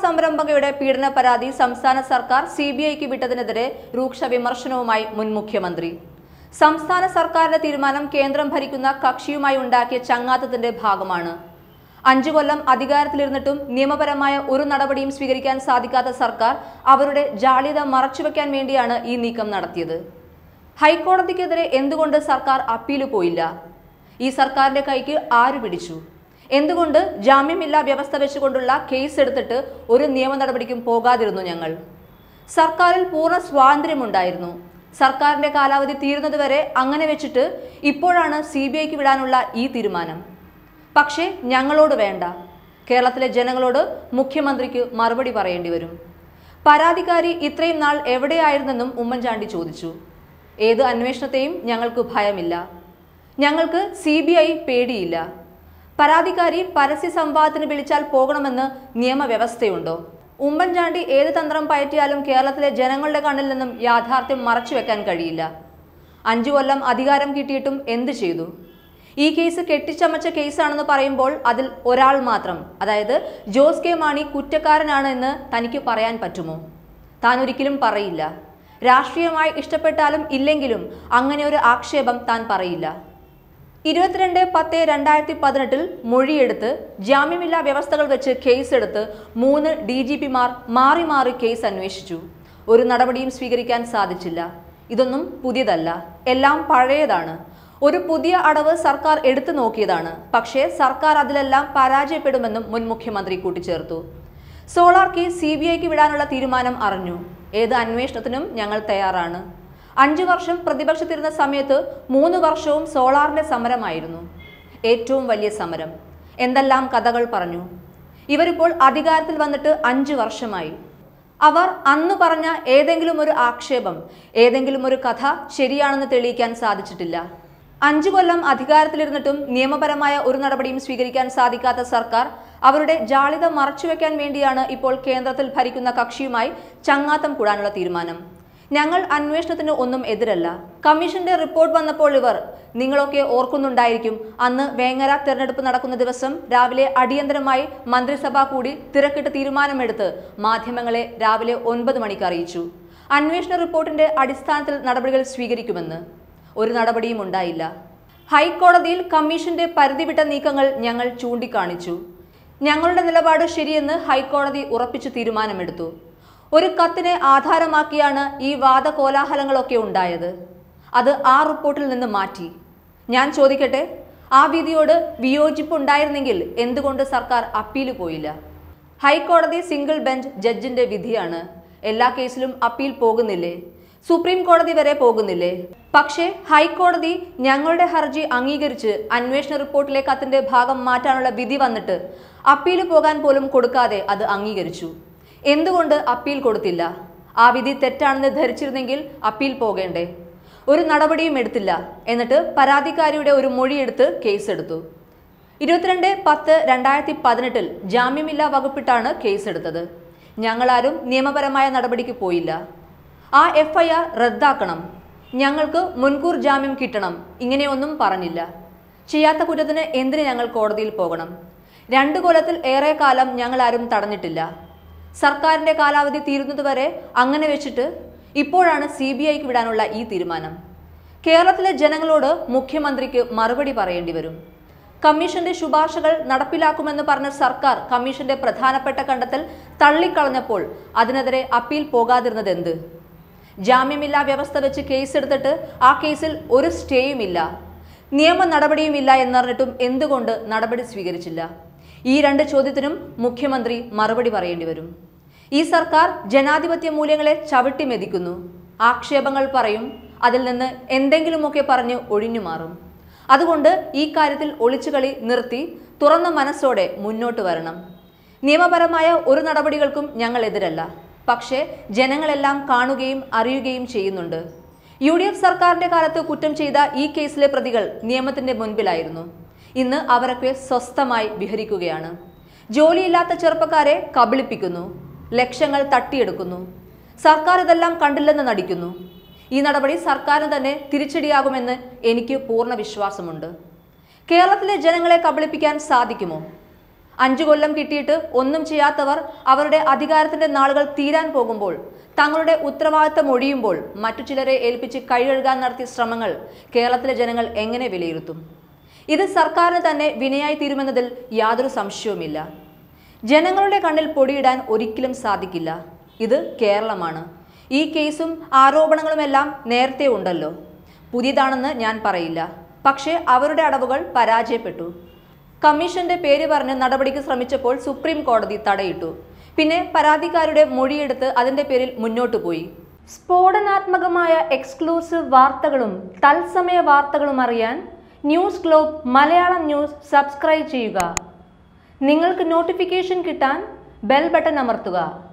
സംരംഭകയുടെ പീഡന പരാതി സംസ്ഥാന സർക്കാർ സി ബി ഐക്ക് വിട്ടതിനെതിരെ രൂക്ഷ വിമർശനവുമായി മുൻ മുഖ്യമന്ത്രി സംസ്ഥാന സർക്കാരിന്റെ തീരുമാനം കേന്ദ്രം ഭരിക്കുന്ന കക്ഷിയുമായി ഉണ്ടാക്കിയ ചങ്ങാത്തത്തിന്റെ ഭാഗമാണ് അഞ്ചു കൊല്ലം അധികാരത്തിലിരുന്നിട്ടും നിയമപരമായ ഒരു നടപടിയും സ്വീകരിക്കാൻ സാധിക്കാത്ത സർക്കാർ അവരുടെ ജാള്യത മറച്ചുവെക്കാൻ വേണ്ടിയാണ് ഈ നീക്കം നടത്തിയത് ഹൈക്കോടതിക്കെതിരെ എന്തുകൊണ്ട് സർക്കാർ അപ്പീല് പോയില്ല ഈ സർക്കാരിന്റെ കൈക്ക് ആര് പിടിച്ചു എന്തുകൊണ്ട് ജാമ്യമില്ലാ വ്യവസ്ഥ വെച്ചുകൊണ്ടുള്ള കേസ് എടുത്തിട്ട് ഒരു നിയമ നടപടിക്കും പോകാതിരുന്നു ഞങ്ങൾ സർക്കാരിൽ പൂർണ്ണ സ്വാതന്ത്ര്യമുണ്ടായിരുന്നു സർക്കാരിന്റെ കാലാവധി തീരുന്നതുവരെ അങ്ങനെ വെച്ചിട്ട് ഇപ്പോഴാണ് സി ബി ഐക്ക് വിടാനുള്ള ഈ തീരുമാനം പക്ഷേ ഞങ്ങളോട് വേണ്ട കേരളത്തിലെ ജനങ്ങളോട് മുഖ്യമന്ത്രിക്ക് മറുപടി പറയേണ്ടി വരും പരാതിക്കാരി ഇത്രയും നാൾ എവിടെയായിരുന്നെന്നും ഉമ്മൻചാണ്ടി ചോദിച്ചു ഏത് അന്വേഷണത്തെയും ഞങ്ങൾക്ക് ഭയമില്ല ഞങ്ങൾക്ക് സി ബി ഐ പേടിയില്ല പരാതിക്കാരി പരസ്യ സംവാദത്തിന് വിളിച്ചാൽ പോകണമെന്ന് നിയമവ്യവസ്ഥയുണ്ടോ ഉമ്മൻചാണ്ടി ഏത് തന്ത്രം പയറ്റിയാലും കേരളത്തിലെ ജനങ്ങളുടെ കണ്ണിൽ നിന്നും യാഥാർത്ഥ്യം മറച്ചുവെക്കാൻ കഴിയില്ല അഞ്ചു കൊല്ലം അധികാരം കിട്ടിയിട്ടും എന്ത് ചെയ്തു ഈ കേസ് കെട്ടിച്ചമച്ച കേസാണെന്ന് പറയുമ്പോൾ അതിൽ ഒരാൾ മാത്രം അതായത് ജോസ് കെ മാണി കുറ്റക്കാരനാണ് എന്ന് തനിക്ക് പറയാൻ പറ്റുമോ താൻ ഒരിക്കലും പറയില്ല രാഷ്ട്രീയമായി ഇഷ്ടപ്പെട്ടാലും ഇല്ലെങ്കിലും അങ്ങനെ ഒരു ആക്ഷേപം താൻ പറയില്ല ഇരുപത്തിരണ്ട് പത്ത് രണ്ടായിരത്തി പതിനെട്ടിൽ മൊഴിയെടുത്ത് ജാമ്യമില്ലാ വ്യവസ്ഥകൾ വെച്ച് കേസെടുത്ത് മൂന്ന് ഡി ജി പിമാർ മാറി മാറി കേസ് അന്വേഷിച്ചു ഒരു നടപടിയും സ്വീകരിക്കാൻ സാധിച്ചില്ല ഇതൊന്നും പുതിയതല്ല എല്ലാം പഴയതാണ് ഒരു പുതിയ അടവ് സർക്കാർ എടുത്തു നോക്കിയതാണ് പക്ഷേ സർക്കാർ അതിലെല്ലാം പരാജയപ്പെടുമെന്നും മുൻ മുഖ്യമന്ത്രി കൂട്ടിച്ചേർത്തു സോളാർ കേസ് സി ബി ഐക്ക് വിടാനുള്ള തീരുമാനം അറിഞ്ഞു ഏത് അന്വേഷണത്തിനും ഞങ്ങൾ തയ്യാറാണ് അഞ്ചു വർഷം പ്രതിപക്ഷത്തിരുന്ന സമയത്ത് മൂന്ന് വർഷവും സോളാറിന്റെ സമരമായിരുന്നു ഏറ്റവും വലിയ സമരം എന്തെല്ലാം കഥകൾ പറഞ്ഞു ഇവരിപ്പോൾ അധികാരത്തിൽ വന്നിട്ട് അഞ്ചു വർഷമായി അവർ അന്ന് പറഞ്ഞ ഏതെങ്കിലും ഒരു ആക്ഷേപം ഏതെങ്കിലും ഒരു കഥ ശരിയാണെന്ന് തെളിയിക്കാൻ സാധിച്ചിട്ടില്ല അഞ്ചു കൊല്ലം അധികാരത്തിലിരുന്നിട്ടും നിയമപരമായ ഒരു നടപടിയും സ്വീകരിക്കാൻ സാധിക്കാത്ത സർക്കാർ അവരുടെ ജാളിത മറച്ചുവെക്കാൻ വേണ്ടിയാണ് ഇപ്പോൾ കേന്ദ്രത്തിൽ ഭരിക്കുന്ന കക്ഷിയുമായി ചങ്ങാത്തം കൂടാനുള്ള തീരുമാനം ഞങ്ങൾ അന്വേഷണത്തിന് ഒന്നും എതിരല്ല കമ്മീഷന്റെ റിപ്പോർട്ട് വന്നപ്പോൾ ഇവർ നിങ്ങളൊക്കെ ഓർക്കുന്നുണ്ടായിരിക്കും അന്ന് വേങ്ങര തെരഞ്ഞെടുപ്പ് നടക്കുന്ന ദിവസം രാവിലെ അടിയന്തരമായി മന്ത്രിസഭ കൂടി തിരക്കിട്ട് തീരുമാനമെടുത്ത് മാധ്യമങ്ങളെ രാവിലെ ഒൻപത് മണിക്ക് അറിയിച്ചു അന്വേഷണ റിപ്പോർട്ടിന്റെ അടിസ്ഥാനത്തിൽ നടപടികൾ സ്വീകരിക്കുമെന്ന് ഒരു നടപടിയും ഉണ്ടായില്ല ഹൈക്കോടതിയിൽ കമ്മീഷന്റെ പരിധിവിട്ട നീക്കങ്ങൾ ഞങ്ങൾ ചൂണ്ടിക്കാണിച്ചു ഞങ്ങളുടെ നിലപാട് ശരിയെന്ന് ഹൈക്കോടതി ഉറപ്പിച്ചു തീരുമാനമെടുത്തു ഒരു കത്തിനെ ആധാരമാക്കിയാണ് ഈ വാദകോലാഹലങ്ങളൊക്കെ ഉണ്ടായത് അത് ആ റിപ്പോർട്ടിൽ നിന്ന് മാറ്റി ഞാൻ ചോദിക്കട്ടെ ആ വിധിയോട് വിയോജിപ്പുണ്ടായിരുന്നെങ്കിൽ എന്തുകൊണ്ട് സർക്കാർ അപ്പീല് പോയില്ല ഹൈക്കോടതി സിംഗിൾ ബെഞ്ച് ജഡ്ജിന്റെ വിധിയാണ് എല്ലാ കേസിലും അപ്പീൽ പോകുന്നില്ലേ സുപ്രീം കോടതി വരെ പോകുന്നില്ലേ പക്ഷേ ഹൈക്കോടതി ഞങ്ങളുടെ ഹർജി അംഗീകരിച്ച് അന്വേഷണ റിപ്പോർട്ടിലെ കത്തിന്റെ ഭാഗം മാറ്റാനുള്ള വിധി വന്നിട്ട് അപ്പീൽ പോകാൻ പോലും കൊടുക്കാതെ അത് അംഗീകരിച്ചു എന്തുകൊണ്ട് അപ്പീൽ കൊടുത്തില്ല ആ വിധി തെറ്റാണെന്ന് ധരിച്ചിരുന്നെങ്കിൽ അപ്പീൽ പോകേണ്ടേ ഒരു നടപടിയും എടുത്തില്ല എന്നിട്ട് പരാതിക്കാരിയുടെ ഒരു മൊഴിയെടുത്ത് കേസെടുത്തു ഇരുപത്തിരണ്ട് പത്ത് രണ്ടായിരത്തി പതിനെട്ടിൽ ജാമ്യമില്ലാ വകുപ്പിട്ടാണ് കേസെടുത്തത് ഞങ്ങളാരും നിയമപരമായ നടപടിക്ക് പോയില്ല ആ എഫ് ഐ ആർ റദ്ദാക്കണം ഞങ്ങൾക്ക് മുൻകൂർ ജാമ്യം കിട്ടണം ഇങ്ങനെയൊന്നും പറഞ്ഞില്ല ചെയ്യാത്ത കുറ്റത്തിന് എന്തിന് ഞങ്ങൾ കോടതിയിൽ പോകണം രണ്ട് കൊല്ലത്തിൽ ഏറെ കാലം ഞങ്ങൾ ആരും തടഞ്ഞിട്ടില്ല സർക്കാരിന്റെ കാലാവധി തീരുന്നതുവരെ അങ്ങനെ വെച്ചിട്ട് ഇപ്പോഴാണ് സി ബി ഐക്ക് വിടാനുള്ള ഈ തീരുമാനം കേരളത്തിലെ ജനങ്ങളോട് മുഖ്യമന്ത്രിക്ക് മറുപടി പറയേണ്ടി വരും കമ്മീഷന്റെ ശുപാർശകൾ നടപ്പിലാക്കുമെന്ന് പറഞ്ഞ സർക്കാർ കമ്മീഷന്റെ പ്രധാനപ്പെട്ട കണ്ടെത്തൽ തള്ളിക്കളഞ്ഞപ്പോൾ അതിനെതിരെ അപ്പീൽ പോകാതിരുന്നത് എന്ത് ജാമ്യമില്ലാ വ്യവസ്ഥ വെച്ച് കേസെടുത്തിട്ട് ആ കേസിൽ ഒരു സ്റ്റേയുമില്ല നിയമ നടപടിയുമില്ല എന്നറിഞ്ഞിട്ടും എന്തുകൊണ്ട് നടപടി സ്വീകരിച്ചില്ല ഈ രണ്ട് ചോദ്യത്തിനും മുഖ്യമന്ത്രി മറുപടി പറയേണ്ടി വരും ഈ സർക്കാർ ജനാധിപത്യ മൂല്യങ്ങളെ ചവിട്ടി മെതിക്കുന്നു ആക്ഷേപങ്ങൾ പറയും അതിൽ നിന്ന് എന്തെങ്കിലുമൊക്കെ പറഞ്ഞ് ഒഴിഞ്ഞു മാറും അതുകൊണ്ട് ഈ കാര്യത്തിൽ ഒളിച്ചുകളി നിർത്തി തുറന്ന മനസ്സോടെ മുന്നോട്ട് വരണം നിയമപരമായ ഒരു നടപടികൾക്കും ഞങ്ങൾ എതിരല്ല പക്ഷേ ജനങ്ങളെല്ലാം കാണുകയും അറിയുകയും ചെയ്യുന്നുണ്ട് യു ഡി എഫ് സർക്കാരിന്റെ കാലത്ത് കുറ്റം ചെയ്ത ഈ കേസിലെ പ്രതികൾ നിയമത്തിന്റെ മുൻപിലായിരുന്നു ഇന്ന് അവരൊക്കെ സ്വസ്ഥമായി വിഹരിക്കുകയാണ് ജോലിയില്ലാത്ത ചെറുപ്പക്കാരെ കബളിപ്പിക്കുന്നു ലക്ഷങ്ങൾ തട്ടിയെടുക്കുന്നു സർക്കാർ ഇതെല്ലാം കണ്ടില്ലെന്ന് നടിക്കുന്നു ഈ നടപടി സർക്കാരിന് തന്നെ തിരിച്ചടിയാകുമെന്ന് എനിക്ക് പൂർണ്ണ വിശ്വാസമുണ്ട് കേരളത്തിലെ ജനങ്ങളെ കബളിപ്പിക്കാൻ സാധിക്കുമോ അഞ്ചു കൊല്ലം കിട്ടിയിട്ട് ഒന്നും ചെയ്യാത്തവർ അവരുടെ അധികാരത്തിന്റെ നാളുകൾ തീരാൻ പോകുമ്പോൾ തങ്ങളുടെ ഉത്തരവാദിത്തം ഒഴിയുമ്പോൾ മറ്റു ചിലരെ ഏൽപ്പിച്ച് കൈകഴുകാൻ നടത്തിയ ശ്രമങ്ങൾ കേരളത്തിലെ ജനങ്ങൾ എങ്ങനെ വിലയിരുത്തും ഇത് സർക്കാരിന് തന്നെ വിനയായി തീരുമെന്നതിൽ യാതൊരു സംശയവുമില്ല ജനങ്ങളുടെ കണ്ണിൽ പൊടിയിടാൻ ഒരിക്കലും സാധിക്കില്ല ഇത് കേരളമാണ് ഈ കേസും ആരോപണങ്ങളുമെല്ലാം നേരത്തെ ഉണ്ടല്ലോ പുതിയതാണെന്ന് ഞാൻ പറയില്ല പക്ഷേ അവരുടെ അടവുകൾ പരാജയപ്പെട്ടു കമ്മീഷന്റെ പേര് പറഞ്ഞ് നടപടിക്ക് ശ്രമിച്ചപ്പോൾ സുപ്രീം കോടതി തടയിട്ടു പിന്നെ പരാതിക്കാരുടെ മൊഴിയെടുത്ത് അതിന്റെ പേരിൽ മുന്നോട്ടു പോയി സ്ഫോടനാത്മകമായ എക്സ്ക്ലൂസീവ് വാർത്തകളും തത്സമയ വാർത്തകളും അറിയാൻ news globe Malayalam news subscribe ചെയ്യുക നിങ്ങൾക്ക് നോട്ടിഫിക്കേഷൻ കിട്ടാൻ ബെൽ ബട്ടൺ അമർത്തുക